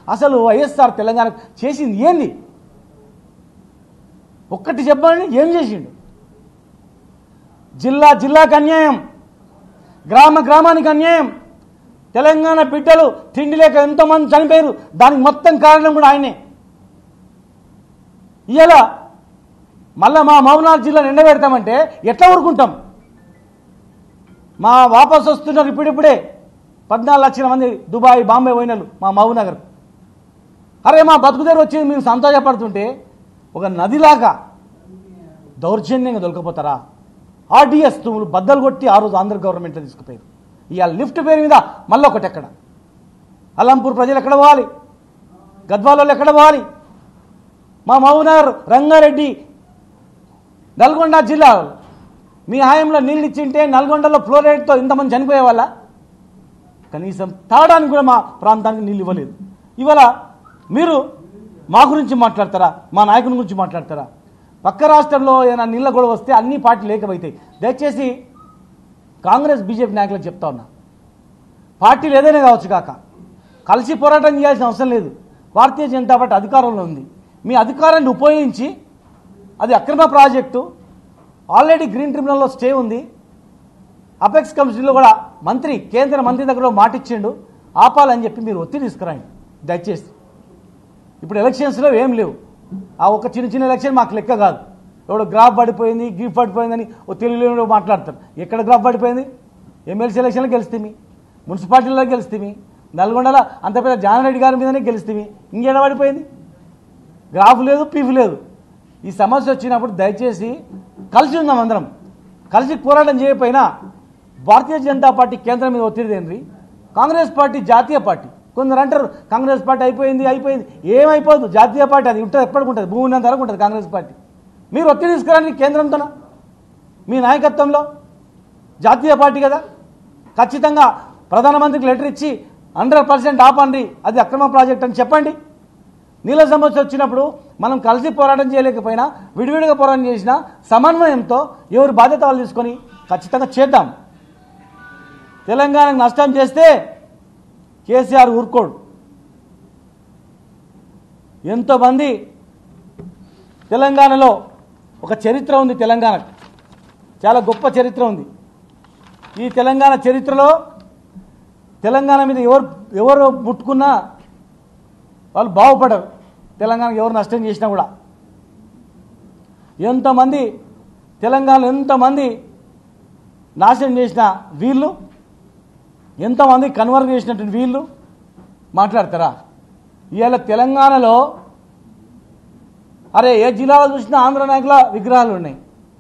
అసలు వైఎస్ఆర్ తెలంగాణ చేసింది ఏంది ఒక్కటి చెప్పండి ఏం చేసిండు జిల్లా జిల్లాకు అన్యాయం గ్రామ గ్రామానికి అన్యాయం తెలంగాణ బిడ్డలు తిండి లేక ఎంతోమంది చనిపోయారు దానికి మొత్తం కారణం కూడా ఆయనే ఇలా మళ్ళా మా మౌనార్ జిల్లాను ఎండబెడతామంటే ఎట్లా ఊరుకుంటాం మా వాపస్ వస్తున్నారు ఇప్పుడిప్పుడే పద్నాలుగు లక్షల మంది దుబాయ్ బాంబే పోయినారు మా మహబూబ్నగర్ అరే మా బతుకుదేరు వచ్చింది మీరు సంతోషపడుతుంటే ఒక నదిలాగా దౌర్జన్యంగా దొరకపోతారా ఆర్డీఎస్ తుమ్ములు బద్దలు కొట్టి ఆ రోజు ఆంధ్ర గవర్నమెంట్లో తీసుకుపోయారు ఇవాళ లిఫ్ట్ పేరు మీద మళ్ళీ ఒకటి ఎక్కడ అల్లంపూర్ ప్రజలు ఎక్కడ పోవాలి గద్వాల వాళ్ళు ఎక్కడ పోవాలి మా మౌనార్ రంగారెడ్డి నల్గొండ జిల్లా మీ హాయంలో నీళ్ళు ఇచ్చింటే నల్గొండలో ఫ్లోరైడ్తో ఇంతమంది చనిపోయే వాళ్ళ కనీసం తాగడానికి కూడా మా ప్రాంతానికి నీళ్ళు ఇవ్వలేదు ఇవాళ మీరు మా గురించి మాట్లాడతారా మా నాయకుని గురించి మాట్లాడతారా పక్క రాష్ట్రంలో ఏదైనా నీళ్ళ గొడవ వస్తే అన్ని పార్టీలు ఏకమవుతాయి దయచేసి కాంగ్రెస్ బీజేపీ నాయకులకు చెప్తా ఉన్నా పార్టీలు ఏదైనా కావచ్చు కాక కలిసి పోరాటం చేయాల్సిన అవసరం లేదు భారతీయ జనతా పార్టీ అధికారంలో ఉంది మీ అధికారాన్ని ఉపయోగించి అది అక్రమ ప్రాజెక్టు ఆల్రెడీ గ్రీన్ ట్రిబ్యునల్లో స్టే ఉంది అపెక్స్ కమిషన్లో కూడా మంత్రి కేంద్ర మంత్రి దగ్గర మాట ఇచ్చిండు ఆపాలని చెప్పి మీరు ఒత్తిడి తీసుకురండి దయచేసి ఇప్పుడు ఎలక్షన్స్లో ఏం లేవు ఆ ఒక చిన్న చిన్న ఎలక్షన్ మాకు లెక్క కాదు ఎవడో గ్రాఫ్ పడిపోయింది గీఫ్ పడిపోయిందని ఓ తెలుగులో మాట్లాడతారు ఎక్కడ గ్రాఫ్ పడిపోయింది ఎమ్మెల్సీ ఎలక్షన్లో గెలుస్తుంది మున్సిపాలిటీలో గెలుస్తుంది నల్గొండలో అంత పెద్ద జానారెడ్డి గారి మీదనే గెలుస్తుంది ఇంకేడ పడిపోయింది గ్రాఫ్ లేదు పీఫ్ లేదు ఈ సమస్య వచ్చినప్పుడు దయచేసి కలిసి ఉందాం అందరం కలిసి పోరాటం చేయకపోయినా భారతీయ జనతా పార్టీ కేంద్రం మీద ఒత్తిడి తేంద్రి కాంగ్రెస్ పార్టీ జాతీయ పార్టీ కొందరు అంటారు కాంగ్రెస్ పార్టీ అయిపోయింది అయిపోయింది ఏమైపోదు జాతీయ పార్టీ అది ఉంటుంది ఎప్పటికి ఉంటుంది భూమి ఉన్నంత వరకు ఉంటుంది కాంగ్రెస్ పార్టీ మీరు ఒత్తిడి తీసుకురండి కేంద్రంతోన మీ నాయకత్వంలో జాతీయ పార్టీ కదా ఖచ్చితంగా ప్రధానమంత్రికి లెటర్ ఇచ్చి హండ్రెడ్ పర్సెంట్ ఆపండి అది అక్రమ ప్రాజెక్ట్ అని చెప్పండి నీళ్ళ సమస్య వచ్చినప్పుడు మనం కలిసి పోరాటం చేయలేకపోయినా విడివిడిగా పోరాటం చేసినా సమన్వయంతో ఎవరి బాధ్యత వాళ్ళు తీసుకొని ఖచ్చితంగా చేద్దాం తెలంగాణకు నష్టం చేస్తే కేసీఆర్ ఊరుకోడు ఎంతోమంది తెలంగాణలో ఒక చరిత్ర ఉంది తెలంగాణకు చాలా గొప్ప చరిత్ర ఉంది ఈ తెలంగాణ చరిత్రలో తెలంగాణ మీద ఎవరు ఎవరు ముట్టుకున్నా వాళ్ళు బాగుపడరు తెలంగాణకు ఎవరు నష్టం చేసినా కూడా ఎంతమంది తెలంగాణలో ఎంతమంది నాశనం చేసిన వీళ్ళు ఎంతమంది కన్వర్ట్ చేసినటువంటి వీళ్ళు మాట్లాడతారా ఇవాళ తెలంగాణలో అరే ఏ జిల్లాలో చూసినా ఆంధ్ర నాయకుల విగ్రహాలు ఉన్నాయి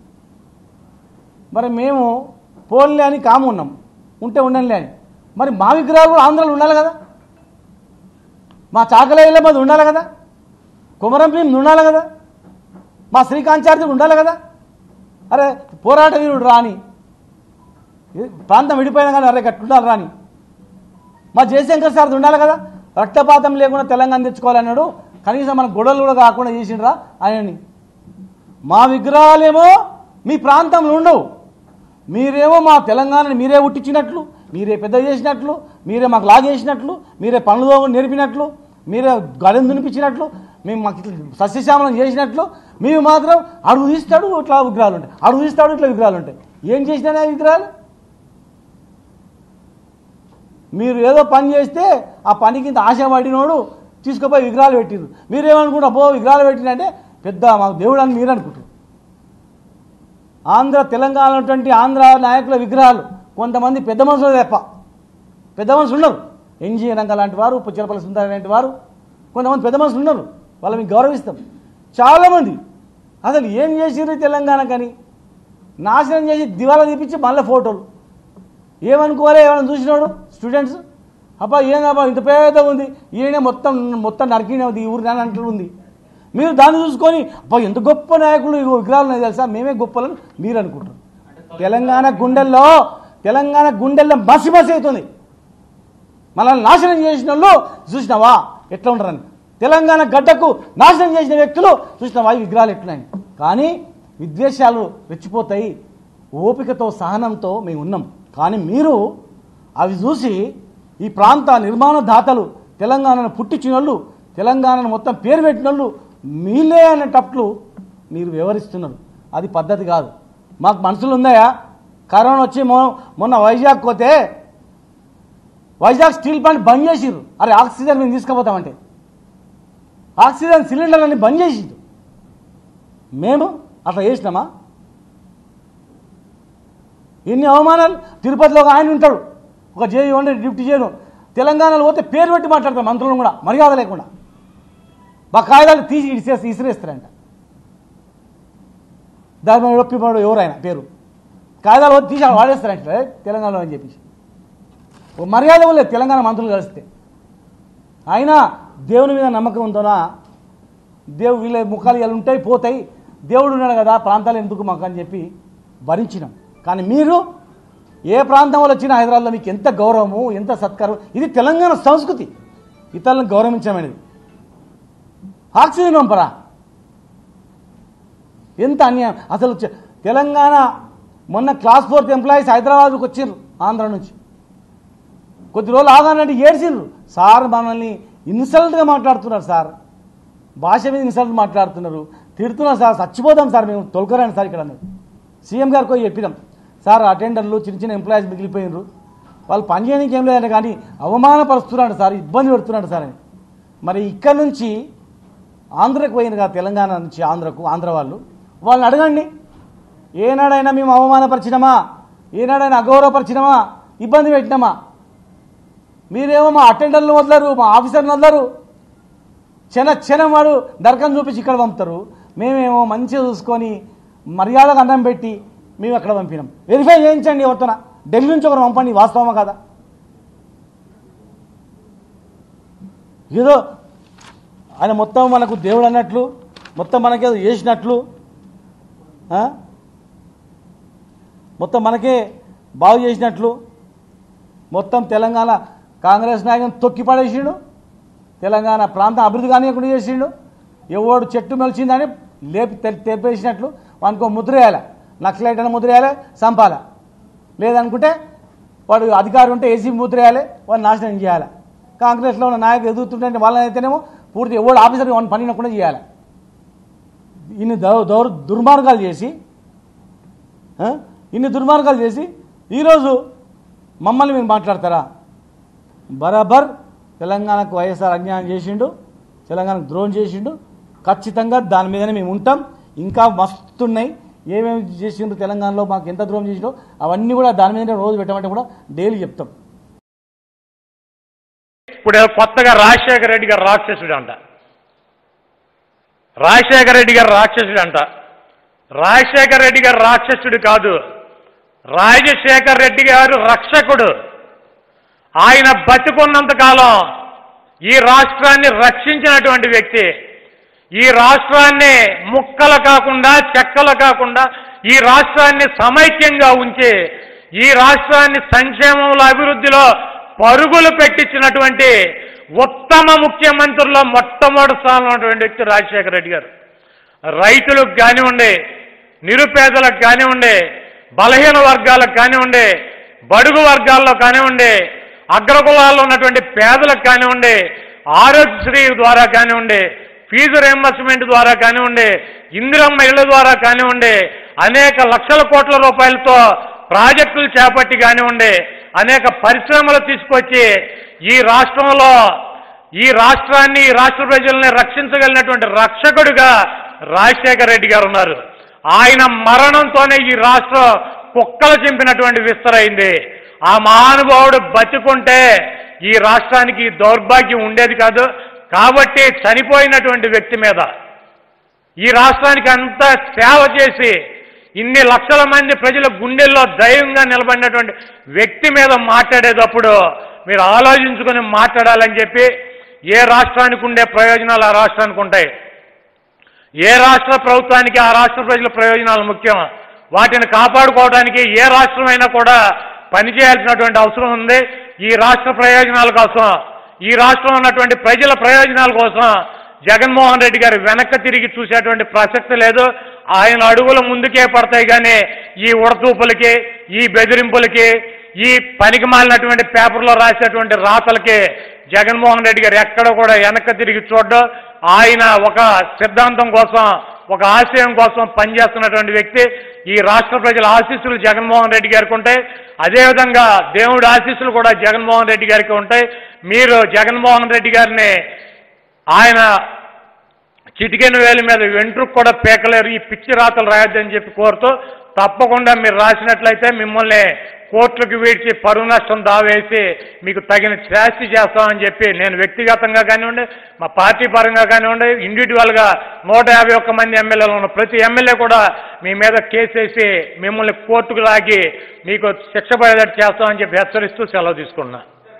మరి మేము పోన్లే అని కాము ఉన్నాం ఉంటే ఉండంలే అని మరి మా విగ్రహాలు కూడా ఆంధ్రలో ఉండాలి కదా మా చాకలేయుల మీద ఉండాలి కదా కుమరం భీమ్ ఉండాలి కదా మా శ్రీకాంచార్యుడు ఉండాలి కదా అరే పోరాట వీరుడు రాని ఏ ప్రాంతం విడిపోయినా కానీ అరే కట్టుండాలి రాని మా జయశంకర్ సార్ ఉండాలి కదా రక్తపాతం లేకుండా తెలంగాణ తెచ్చుకోవాలన్నాడు కనీసం మన గొడవలు కూడా కాకుండా చేసిండ్రా ఆయనని మా విగ్రహాలేమో మీ ప్రాంతంలో ఉండవు మీరేమో మా తెలంగాణని మీరే ఉట్టించినట్లు మీరే పెద్ద చేసినట్లు మీరే మాకు లాగేసినట్లు మీరే పనులు నేర్పినట్లు మీరే గడెం దునిపించినట్లు మేము మాకు ఇట్లా సస్యశ్యామలం చేసినట్లు మేము మాత్రం అడుగు తీస్తాడు ఇట్లా విగ్రహాలు ఉంటాయి అడుగు తీస్తాడు ఇట్లా విగ్రహాలు ఉంటాయి ఏం చేసినా ఆ విగ్రహాలు మీరు ఏదో పని చేస్తే ఆ పనికి ఇంత ఆశపడినోడు తీసుకుపోయి విగ్రహాలు పెట్టిరు మీరేమనుకుంటా పో విగ్రహాలు పెట్టినంటే పెద్ద మాకు దేవుడు అని మీరు అనుకుంటారు ఆంధ్ర తెలంగాణ ఉన్నటువంటి ఆంధ్ర నాయకుల విగ్రహాలు కొంతమంది పెద్ద మనుషులు తప్ప పెద్ద మనుషులు ఉన్నారు ఎన్జీ రంగ లాంటి వారు పుచ్చలపల్లి సుందర లాంటి వారు కొంతమంది పెద్ద మనుషులు ఉన్నారు వాళ్ళని మీకు గౌరవిస్తాం చాలామంది అసలు ఏం చేసిర్రు తెలంగాణకని నాశనం చేసి దివాలా తీపించి మళ్ళీ ఫోటోలు ఏమనుకోవాలి ఏమైనా చూసినాడు స్టూడెంట్స్ అబ్బా ఏందబ్బా ఇంత పెద్ద ఉంది ఈయన మొత్తం మొత్తం నరికినే ఉంది ఈ ఊరి నాన్న ఉంది మీరు దాన్ని చూసుకొని అబ్బా ఎంత గొప్ప నాయకులు ఇగో విగ్రహాలు ఉన్నాయి తెలుసా మేమే గొప్పలని మీరు అనుకుంటారు తెలంగాణ గుండెల్లో తెలంగాణ గుండెల్లో మసి మసి అవుతుంది మనల్ని నాశనం చేసిన వాళ్ళు చూసినావా ఎట్లా ఉంటారని తెలంగాణ గడ్డకు నాశనం చేసిన వ్యక్తులు చూసినావా ఈ విగ్రహాలు ఎట్లున్నాయి కానీ విద్వేషాలు రెచ్చిపోతాయి ఓపికతో సహనంతో మేము ఉన్నాం కానీ మీరు అవి చూసి ఈ ప్రాంత నిర్మాణ దాతలు తెలంగాణను పుట్టించిన వాళ్ళు తెలంగాణను మొత్తం పేరు పెట్టిన వాళ్ళు మీలే అనేటట్లు మీరు వివరిస్తున్నారు అది పద్ధతి కాదు మాకు మనసులు ఉందాయా కరోనా వచ్చి మొ- మొన్న వైజాగ్ పోతే వైజాగ్ స్టీల్ ప్లాంట్ బంద్ చేసిర్రు అరే ఆక్సిజన్ మేము తీసుకుపోతామంటే ఆక్సిజన్ సిలిండర్లని బంద్ చేసిండు మేము అట్లా చేసినామా ఎన్ని అవమానాలు తిరుపతిలో ఒక ఆయన ఉంటాడు ఒక జేఈ ఉండే డిప్యూటీ జేను తెలంగాణలో పోతే పేరు పెట్టి మాట్లాడతారు మంత్రులను కూడా మర్యాద లేకుండా మా కాగితాలు తీసి ఇసిరేసి ఇసిరేస్తారంట దాని ఒప్పివాడు ఎవరైనా పేరు కాగితాలు పోతే తీసి వాడేస్తారంట "ఏ, తెలంగాణలో అని చెప్పేసి ఓ మర్యాద లేదు తెలంగాణ మంత్రులు కలిస్తే అయినా దేవుని మీద నమ్మకం ఉందోనా దేవు వీళ్ళ ముఖాలు ఇలా ఉంటాయి పోతాయి దేవుడు ఉన్నాడు కదా ప్రాంతాలు ఎందుకు మాకు అని చెప్పి భరించినాం కానీ మీరు ఏ ప్రాంతం వాళ్ళు వచ్చినా హైదరాబాద్లో మీకు ఎంత గౌరవము ఎంత సత్కారం ఇది తెలంగాణ సంస్కృతి ఇతరులను గౌరవించమైనది ఆక్సిజన్ పంపరా ఎంత అన్యాయం అసలు చె- తెలంగాణ మొన్న క్లాస్ ఫోర్త్ ఎంప్లాయీస్ హైదరాబాద్కి వచ్చిర్రు ఆంధ్ర నుంచి కొద్ది రోజులు ఆగానంటే ఏడ్చిండ్రు సార్ మనల్ని ఇన్సల్ట్గా మాట్లాడుతున్నారు సార్ భాష మీద ఇన్సల్ట్ మాట్లాడుతున్నారు తిడుతున్నారు సార్ చచ్చిపోదాం సార్ మేము తొలకరాండి సార్ ఇక్కడ అన్నారు సీఎం గారికి పోయి చెప్పినాం సార్ అటెండర్లు చిన్న చిన్న ఎంప్లాయీస్ మిగిలిపోయినారు వాళ్ళు పని చేయడానికి ఏం లేదంటే కానీ అవమానపరుస్తున్నాడు సార్ ఇబ్బంది పెడుతున్నాడు సార్ అని మరి ఇక్కడ నుంచి ఆంధ్రకు పోయింది కదా తెలంగాణ నుంచి ఆంధ్రకు ఆంధ్ర వాళ్ళు వాళ్ళని అడగండి ఏనాడైనా మేము అవమానపరిచినామా ఏనాడైనా అగౌరవపరిచినామా ఇబ్బంది పెట్టినామా మీరేమో మా అటెండర్లు వదలరు మా ఆఫీసర్ని వదలరు క్షణ క్షణం వాడు దర్కం చూపించి ఇక్కడ పంపుతారు మేమేమో మంచిగా చూసుకొని మర్యాదగా అన్నం పెట్టి మేము అక్కడ పంపినాం వెరిఫై చేయించండి ఎవరితోన ఢిల్లీ నుంచి ఒకరు పంపండి వాస్తవమా కదా ఏదో ఆయన మొత్తం మనకు దేవుడు అన్నట్లు మొత్తం మనకేదో చేసినట్లు ఆ? మొత్తం మనకే బాగు చేసినట్లు మొత్తం తెలంగాణ కాంగ్రెస్ నాయకుని తొక్కి పడేసిండు తెలంగాణ ప్రాంతం అభివృద్ధి కానియకుండా చేసిండు ఎవడు చెట్టు మెలిచిందని లేపి తె- తెప్పేసినట్లు వానికి ముద్ర వేయాలి నక్సలైట్ అని ముద్ర వేయాలి చంపాలి లేదనుకుంటే వాడు అధికారం ఉంటే ఏసీ ముద్ర వేయాలి వాడు నాశనం చేయాలి కాంగ్రెస్లో ఉన్న నాయకులు ఎదుగుతుంటే వాళ్ళని అయితేనేమో పూర్తి ఎవడు ఆఫీసర్ వాడిని పనినకుండా చేయాలి ఇన్ని దౌ దౌర్ దుర్మార్గాలు చేసి ఆ? ఇన్ని దుర్మార్గాలు చేసి ఈరోజు మమ్మల్ని మీరు మాట్లాడతారా బరాబర్ తెలంగాణకు వైఎస్ఆర్ అన్యాయం చేసిండు తెలంగాణకు ద్రోహం చేసిండు ఖచ్చితంగా దాని మీదనే మేము ఉంటాం ఇంకా మస్తున్నాయి ఏమేమి చేసిండ్రు తెలంగాణలో మాకు ఎంత ద్రోహం చేసిండో అవన్నీ కూడా దాని మీదనే రోజు పెట్టమంటే కూడా డైలీ చెప్తాం ఇప్పుడు ఏదో కొత్తగా రాజశేఖర రెడ్డి గారు రాక్షసుడు అంట రాజశేఖర రెడ్డి గారు రాక్షసుడు అంట రాజశేఖర రెడ్డి గారు రాక్షసుడు కాదు రాజశేఖర రెడ్డి గారు రక్షకుడు ఆయన బతికున్నంత కాలం ఈ రాష్ట్రాన్ని రక్షించినటువంటి వ్యక్తి ఈ రాష్ట్రాన్ని ముక్కలు కాకుండా చెక్కలు కాకుండా ఈ రాష్ట్రాన్ని సమైక్యంగా ఉంచి ఈ రాష్ట్రాన్ని సంక్షేమంలో అభివృద్ధిలో పరుగులు పెట్టించినటువంటి ఉత్తమ ముఖ్యమంత్రుల్లో మొట్టమొదటి స్థానంలో ఉన్నటువంటి వ్యక్తి రాజశేఖర రెడ్డి గారు రైతులకు కానివ్వండి నిరుపేదలకు కానివ్వండి బలహీన వర్గాలకు కానివ్వండి బడుగు వర్గాల్లో కానివ్వండి అగ్రకులాల్లో ఉన్నటువంటి పేదలకు కానివ్వండి ఆరోగ్యశ్రీ ద్వారా కానివ్వండి ఫీజు రియంబర్స్మెంట్ ద్వారా కానివ్వండి ఇందిరమ్మ ఇళ్ల ద్వారా కానివ్వండి అనేక లక్షల కోట్ల రూపాయలతో ప్రాజెక్టులు చేపట్టి కానివ్వండి అనేక పరిశ్రమలు తీసుకొచ్చి ఈ రాష్ట్రంలో ఈ రాష్ట్రాన్ని ఈ రాష్ట్ర ప్రజల్ని రక్షించగలిగినటువంటి రక్షకుడిగా రాజశేఖర రెడ్డి గారు ఉన్నారు ఆయన మరణంతోనే ఈ రాష్ట్రం కుక్కలు చింపినటువంటి విస్తరైంది ఆ మహానుభావుడు బతికుంటే ఈ రాష్ట్రానికి ఈ దౌర్భాగ్యం ఉండేది కాదు కాబట్టి చనిపోయినటువంటి వ్యక్తి మీద ఈ రాష్ట్రానికి అంత సేవ చేసి ఇన్ని లక్షల మంది ప్రజల గుండెల్లో దైవంగా నిలబడినటువంటి వ్యక్తి మీద మాట్లాడేటప్పుడు మీరు ఆలోచించుకొని మాట్లాడాలని చెప్పి ఏ రాష్ట్రానికి ఉండే ప్రయోజనాలు ఆ రాష్ట్రానికి ఉంటాయి ఏ రాష్ట్ర ప్రభుత్వానికి ఆ రాష్ట్ర ప్రజల ప్రయోజనాలు ముఖ్యం వాటిని కాపాడుకోవడానికి ఏ రాష్ట్రమైనా కూడా పనిచేయాల్సినటువంటి అవసరం ఉంది ఈ రాష్ట్ర ప్రయోజనాల కోసం ఈ రాష్ట్రంలో ఉన్నటువంటి ప్రజల ప్రయోజనాల కోసం జగన్మోహన్ రెడ్డి గారు వెనక్కి తిరిగి చూసేటువంటి ప్రసక్తి లేదు ఆయన అడుగులు ముందుకే పడతాయి కానీ ఈ ఉడతూపులకి ఈ బెదిరింపులకి ఈ పనికి మాలినటువంటి పేపర్లో రాసేటువంటి రాతలకి జగన్మోహన్ రెడ్డి గారు ఎక్కడ కూడా వెనక్కి తిరిగి చూడడం ఆయన ఒక సిద్ధాంతం కోసం ఒక ఆశయం కోసం పనిచేస్తున్నటువంటి వ్యక్తి ఈ రాష్ట్ర ప్రజల ఆశీస్సులు జగన్మోహన్ రెడ్డి గారికి ఉంటాయి అదేవిధంగా దేవుడి ఆశీస్సులు కూడా జగన్మోహన్ రెడ్డి గారికి ఉంటాయి మీరు జగన్మోహన్ రెడ్డి గారిని ఆయన చిటికెన వేలి మీద వెంట్రుకు కూడా పీకలేరు ఈ పిచ్చి రాతలు రాయొద్దని చెప్పి కోరుతూ తప్పకుండా మీరు రాసినట్లయితే మిమ్మల్ని కోర్టులకు వీడ్చి పరువు నష్టం దావేసి మీకు తగిన శాస్తి చేస్తామని చెప్పి నేను వ్యక్తిగతంగా కానివ్వండి మా పార్టీ పరంగా కానివ్వండి ఇండివిజువల్గా నూట యాభై ఒక్క మంది ఎమ్మెల్యేలు ఉన్న ప్రతి ఎమ్మెల్యే కూడా మీ మీద కేసేసి మిమ్మల్ని కోర్టుకు లాగి మీకు శిక్ష పడేటట్టు చేస్తామని చెప్పి హెచ్చరిస్తూ సెలవు తీసుకున్నా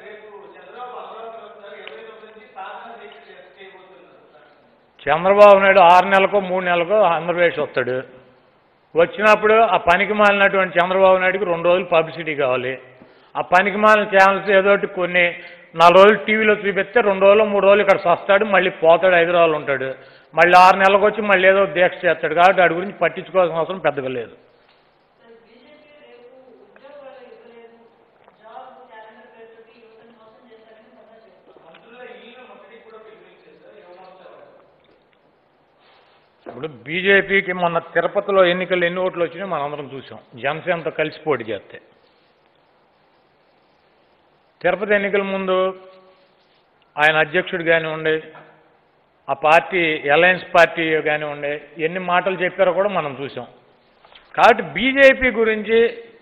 చంద్రబాబు నాయుడు ఆరు నెలలకు మూడు నెలలకు ఆంధ్రప్రదేశ్ వస్తాడు వచ్చినప్పుడు ఆ పనికి మాలినటువంటి చంద్రబాబు నాయుడుకి రెండు రోజులు పబ్లిసిటీ కావాలి ఆ పనికి మాలిన ఛానల్స్ ఏదో ఒకటి కొన్ని నాలుగు రోజులు టీవీలో చూపిస్తే రెండు రోజులు మూడు రోజులు ఇక్కడ వస్తాడు మళ్ళీ పోతాడు హైదరాబాద్ ఉంటాడు మళ్ళీ ఆరు నెలలకు వచ్చి మళ్ళీ ఏదో దీక్ష చేస్తాడు కాబట్టి వాడి గురించి పట్టించుకోవాల్సిన అవసరం పెద్దగా లేదు ఇప్పుడు బీజేపీకి మొన్న తిరుపతిలో ఎన్నికలు ఎన్ని ఓట్లు వచ్చినాయో మనం అందరం చూసాం జనసేనతో కలిసి పోటీ చేస్తే తిరుపతి ఎన్నికల ముందు ఆయన అధ్యక్షుడు కానివ్వండి ఆ పార్టీ అలయన్స్ పార్టీ కానివ్వండి ఎన్ని మాటలు చెప్పారో కూడా మనం చూసాం కాబట్టి బీజేపీ గురించి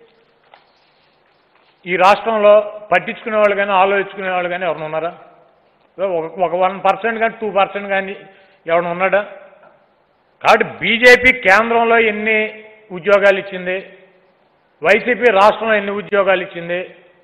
ఈ రాష్ట్రంలో పట్టించుకునే వాళ్ళు కానీ ఆలోచించుకునే వాళ్ళు కానీ ఎవరైనా ఉన్నారా ఒక- ఒక వన్ పర్సెంట్ కానీ టూ పర్సెంట్ కానీ ఎవరైనా ఉన్నాడా కాబట్టి బీజేపీ కేంద్రంలో ఎన్ని ఉద్యోగాలు ఇచ్చింది వైసీపీ రాష్ట్రంలో ఎన్ని ఉద్యోగాలు ఇచ్చింది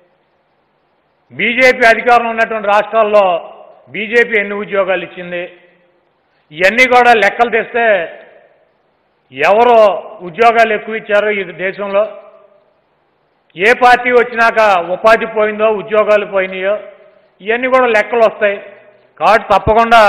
బీజేపీ అధికారంలో ఉన్నటువంటి రాష్ట్రాల్లో బీజేపీ ఎన్ని ఉద్యోగాలు ఇచ్చింది ఇవన్నీ కూడా లెక్కలు తెస్తే ఎవరు ఉద్యోగాలు ఎక్కువ ఇచ్చారో ఈ దేశంలో ఏ పార్టీ వచ్చినాక ఉపాధి పోయిందో ఉద్యోగాలు పోయినాయో ఇవన్నీ కూడా లెక్కలు వస్తాయి కాబట్టి తప్పకుండా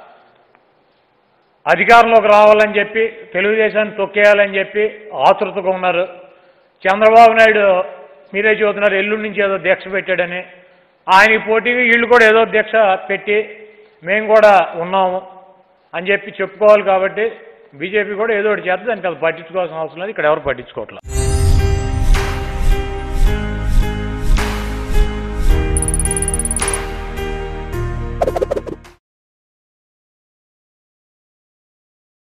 అధికారంలోకి రావాలని చెప్పి తెలుగుదేశాన్ని తొక్కేయాలని చెప్పి ఆతృతగా ఉన్నారు చంద్రబాబు నాయుడు మీరే చూస్తున్నారు ఎల్లుండి నుంచి ఏదో దీక్ష పెట్టాడని ఆయనకి పోటీగా వీళ్ళు కూడా ఏదో దీక్ష పెట్టి మేము కూడా ఉన్నాము అని చెప్పి చెప్పుకోవాలి కాబట్టి బీజేపీ కూడా ఏదో ఒకటి చేస్తే దానికి అది పట్టించుకోవాల్సిన అవసరం లేదు ఇక్కడ ఎవరు పట్టించుకోవట్లేదు